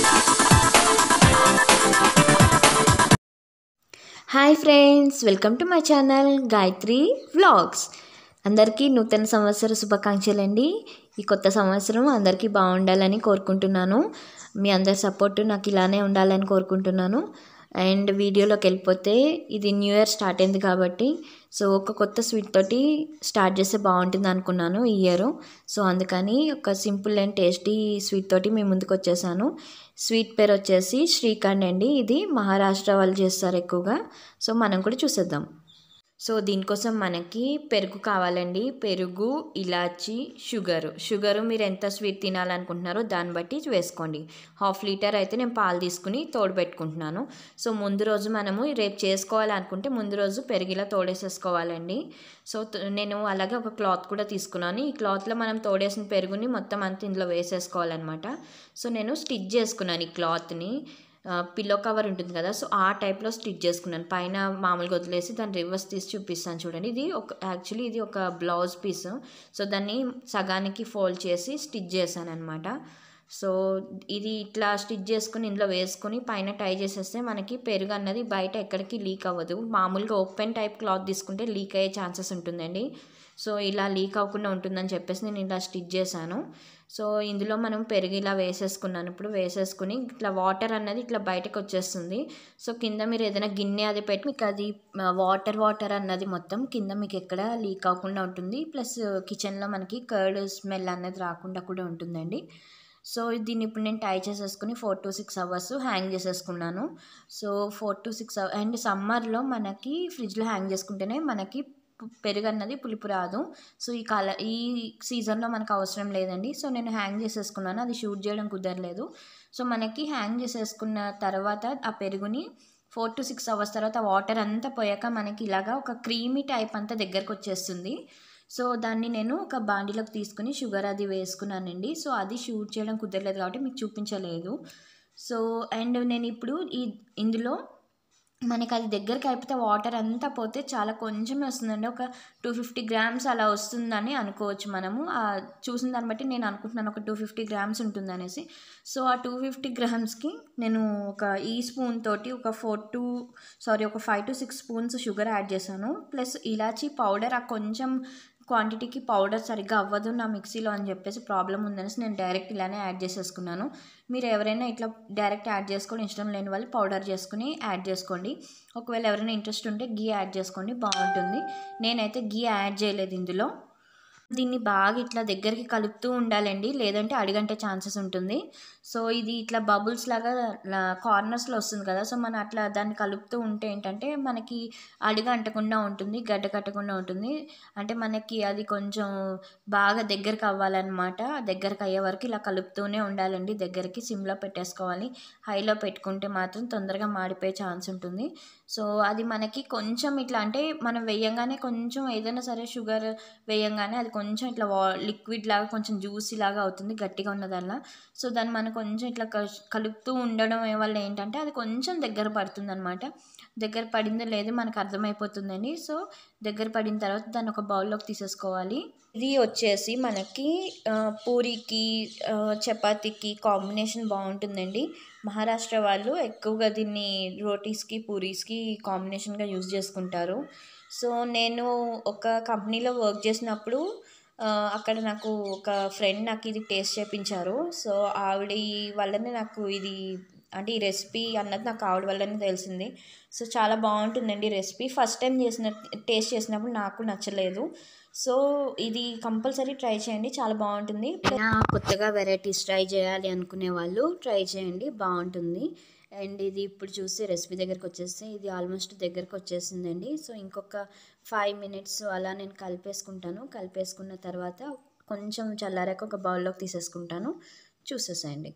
hi friends welcome to my channel Gayatri vlogs అందరికీ నూతన సంవత్సర శుభాకాంక్షలు అండి ఈ కొత్త సంవత్సరం అందరికీ బాగుండాలని కోరుకుంటున్నాను మీ అందరి సపోర్ట్ నాకు ఇలానే ఉండాలని కోరుకుంటున్నాను అండ్ వీడియోలోకి వెళ్ళిపోతే ఇది న్యూ ఇయర్ స్టార్ట్ అయింది కాబట్టి సో ఒక కొత్త స్వీట్ తోటి స్టార్ట్ చేస్తే బాగుంటుంది అనుకున్నాను ఈ ఇయర్ సో అందుకని ఒక సింపుల్ అండ్ టేస్టీ స్వీట్ తోటి మీ ముందుకు వచ్చేసాను స్వీట్ పేరు వచ్చేసి శ్రీఖండ్ అండి ఇది మహారాష్ట్ర వాళ్ళు చేస్తారు ఎక్కువగా సో మనం కూడా చూసేద్దాం సో దీనికోసం మనకి పెరుగు కావాలండి పెరుగు ఇలాచి షుగరు షుగరు మీరు ఎంత స్వీట్ తినాలనుకుంటున్నారో దాన్ని బట్టి వేసుకోండి హాఫ్ లీటర్ అయితే నేను పాలు తీసుకుని తోడు పెట్టుకుంటున్నాను సో ముందు రోజు మనము రేపు చేసుకోవాలనుకుంటే ముందు రోజు పెరిగిలా తోడేసేసుకోవాలండి సో త- నేను అలాగే ఒక క్లాత్ కూడా తీసుకున్నాను ఈ క్లాత్లో మనం తోడేసిన పెరుగుని మొత్తం అంతా ఇందులో వేసేసుకోవాలన్నమాట సో నేను స్టిచ్ చేసుకున్నాను ఈ క్లాత్ని పిల్లో కవర్ ఉంటుంది కదా సో ఆ టైప్లో స్టిచ్ చేసుకున్నాను పైన మామూలుగా వదిలేసి దాన్ని రివర్స్ తీసి చూపిస్తాను చూడండి ఇది ఒక యాక్చువల్లీ ఇది ఒక బ్లౌజ్ పీస్ సో దాన్ని సగానికి ఫోల్డ్ చేసి స్టిచ్ చేశాను అనమాట సో ఇది ఇట్లా స్టిచ్ చేసుకుని ఇందులో వేసుకుని పైన టై చేసేస్తే మనకి పెరుగు అన్నది బయట ఎక్కడికి లీక్ అవ్వదు మామూలుగా ఓపెన్ టైప్ క్లాత్ తీసుకుంటే లీక్ అయ్యే ఛాన్సెస్ ఉంటుందండి సో ఇలా లీక్ అవ్వకుండా ఉంటుందని చెప్పేసి నేను ఇలా స్టిచ్ చేశాను సో ఇందులో మనం పెరుగు ఇలా వేసేసుకున్నాను ఇప్పుడు వేసేసుకుని ఇట్లా వాటర్ అన్నది ఇట్లా బయటకు వచ్చేస్తుంది సో కింద మీరు ఏదైనా గిన్నె అది పెట్టి మీకు అది వాటర్ వాటర్ అన్నది మొత్తం కింద మీకు ఎక్కడ లీక్ అవ్వకుండా ఉంటుంది ప్లస్ కిచెన్లో మనకి కర్డ్ స్మెల్ అన్నది రాకుండా కూడా ఉంటుందండి సో దీన్ని ఇప్పుడు నేను టై చేసేసుకుని four to six hours hang చేసేసుకున్నాను so four to six hours and సమ్మర్లో మనకి ఫ్రిడ్జ్లో హ్యాంగ్ చేసుకుంటేనే మనకి పు- పెరుగు అన్నది పులుపు రాదు సో ఈ కాల ఈ సీజన్లో మనకు అవసరం లేదండి సో నేను హ్యాంగ్ చేసేసుకున్నాను అది షూట్ చేయడం కుదరలేదు సో మనకి హ్యాంగ్ చేసేసుకున్న తర్వాత ఆ పెరుగుని ఫోర్ టు సిక్స్ అవర్స్ తర్వాత వాటర్ అంతా పోయాక మనకి ఇలాగా ఒక క్రీమీ టైప్ అంతా దగ్గరకు వచ్చేస్తుంది సో దాన్ని నేను ఒక బాండిలోకి తీసుకుని షుగర్ అది వేసుకున్నానండి సో అది షూట్ చేయడం కుదరలేదు కాబట్టి మీకు చూపించలేదు సో అండ్ నేను ఇప్పుడు ఈ ఇందులో మనకి అది దగ్గరికి అయిపోతే వాటర్ అంతా పోతే చాలా కొంచెమే వస్తుందండి ఒక టూ ఫిఫ్టీ గ్రామ్స్ అలా వస్తుందని అనుకోవచ్చు మనము ఆ చూసిన దాన్ని బట్టి నేను అనుకుంటున్నాను ఒక టూ ఫిఫ్టీ గ్రామ్స్ ఉంటుంది అనేసి సో ఆ టూ ఫిఫ్టీ గ్రామ్స్కి నేను ఒక ఈ స్పూన్ తోటి ఒక ఫోర్ టు సారీ ఒక five to six spoons sugar add చేశాను ప్లస్ ఇలాచీ పౌడర్ ఆ కొంచెం క్వాంటిటీకి పౌడర్ సరిగ్గా అవ్వదు నా మిక్సీలో అని చెప్పేసి ప్రాబ్లం ఉందనేసి నేను డైరెక్ట్ ఇలానే యాడ్ చేసేసుకున్నాను మీరు ఎవరైనా ఇట్లా డైరెక్ట్ యాడ్ చేసుకోవడం ఇష్టం లేని వాళ్ళు పౌడర్ చేసుకుని యాడ్ చేసుకోండి ఒకవేళ ఎవరైనా ఇంట్రెస్ట్ ఉంటే గీ యాడ్ చేసుకోండి బాగుంటుంది నేనైతే గీ యాడ్ చేయలేదు ఇందులో దీన్ని బాగా ఇట్లా దగ్గరికి కలుపుతూ ఉండాలండి లేదంటే అడిగంటే ఛాన్సెస్ ఉంటుంది సో ఇది ఇట్లా బబుల్స్ లాగా కార్నర్స్లో వస్తుంది కదా సో మనం అట్లా దాన్ని కలుపుతూ ఉంటే ఏంటంటే మనకి అడిగ అంటకుండా ఉంటుంది గడ్డ కట్టకుండా ఉంటుంది అంటే మనకి అది కొంచెం బాగా దగ్గరికి అవ్వాలన్నమాట దగ్గరికి అయ్యే వరకు ఇలా కలుపుతూనే ఉండాలండి దగ్గరికి సిమ్లో పెట్టేసుకోవాలి హైలో పెట్టుకుంటే మాత్రం తొందరగా మాడిపోయే ఛాన్స్ ఉంటుంది సో అది మనకి కొంచెం ఇట్లా అంటే మనం వేయంగానే కొంచెం ఏదైనా సరే షుగర్ వేయంగానే అది కొంచెం ఇట్లా వా లిక్విడ్ లాగా కొంచెం జ్యూసీ లాగా అవుతుంది గట్టిగా ఉన్నదల్లా సో దాన్ని మనం కొంచెం ఇట్లా కల్- కలుపుతూ ఉండడం వల్ల ఏంటంటే అది కొంచెం దగ్గర పడుతుంది అనమాట దగ్గర పడిందో లేదో మనకు అర్థమైపోతుందండి సో దగ్గర పడిన తర్వాత దాన్ని ఒక బౌల్లోకి తీసేసుకోవాలి ఇది వచ్చేసి మనకి ఆ, పూరికి ఆ, చపాతీకి కాంబినేషన్ బాగుంటుందండి మహారాష్ట్ర వాళ్ళు ఎక్కువగా దీన్ని రోటీస్కి పూరీస్కి కాంబినేషన్గా యూజ్ చేసుకుంటారు సో నేను ఒక కంపెనీలో వర్క్ చేసినప్పుడు ఆ, అక్కడ నాకు ఒక ఫ్రెండ్ నాకు ఇది టేస్ట్ చేపించారు సో ఆవిడ వల్లనే నాకు ఇది అంటే ఈ రెసిపీ అన్నది నాకు ఆవిడ వల్లనే తెలిసింది సో చాలా బాగుంటుందండి రెసిపీ ఫస్ట్ టైం చేసిన టేస్ట్ చేసినప్పుడు నాకు నచ్చలేదు సో ఇది కంపల్సరీ ట్రై చేయండి చాలా బాగుంటుంది కొత్తగా వెరైటీస్ ట్రై చేయాలి అనుకునే వాళ్ళు ట్రై చేయండి బాగుంటుంది అండ్ ఇది ఇప్పుడు చూస్తే రెసిపీ దగ్గరకు వచ్చేస్తే ఇది ఆల్మోస్ట్ దగ్గరకు వచ్చేసిందండి సో ఇంకొక ఫైవ్ మినిట్స్ అలా నేను కలిపేసుకుంటాను కలిపేసుకున్న తర్వాత కొంచెం చల్లారాక ఒక బౌల్లోకి తీసేసుకుంటాను చూసేసేయండి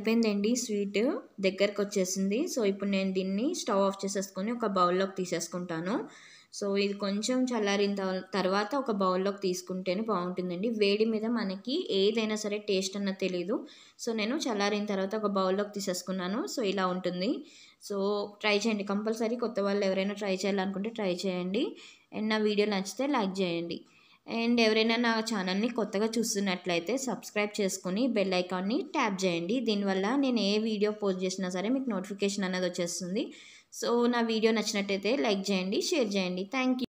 అయిపోయిందండి స్వీట్ దగ్గరకు వచ్చేసింది సో ఇప్పుడు నేను దీన్ని స్టవ్ ఆఫ్ చేసేసుకొని ఒక బౌల్లోకి తీసేసుకుంటాను సో ఇది కొంచెం చల్లారిన తర్వా- తర్వాత ఒక బౌల్లోకి తీసుకుంటేనే బాగుంటుందండి వేడి మీద మనకి ఏదైనా సరే టేస్ట్ అన్నది తెలీదు సో నేను చల్లారిన తర్వాత ఒక బౌల్లోకి తీసేసుకున్నాను సో ఇలా ఉంటుంది సో ట్రై చేయండి కంపల్సరీ కొత్త వాళ్ళు ఎవరైనా ట్రై చేయాలనుకుంటే ట్రై చేయండి అండ్ నా వీడియో నచ్చితే లైక్ చేయండి అండ్ ఎవరైనా నా ఛానల్ని కొత్తగా చూస్తున్నట్లయితే సబ్స్క్రైబ్ చేసుకుని బెల్ ఐకాన్ని ట్యాప్ చేయండి దీనివల్ల నేను ఏ వీడియో పోస్ట్ చేసినా సరే మీకు నోటిఫికేషన్ అనేది వచ్చేస్తుంది సో నా వీడియో నచ్చినట్టయితే లైక్ చేయండి షేర్ చేయండి థ్యాంక్ యూ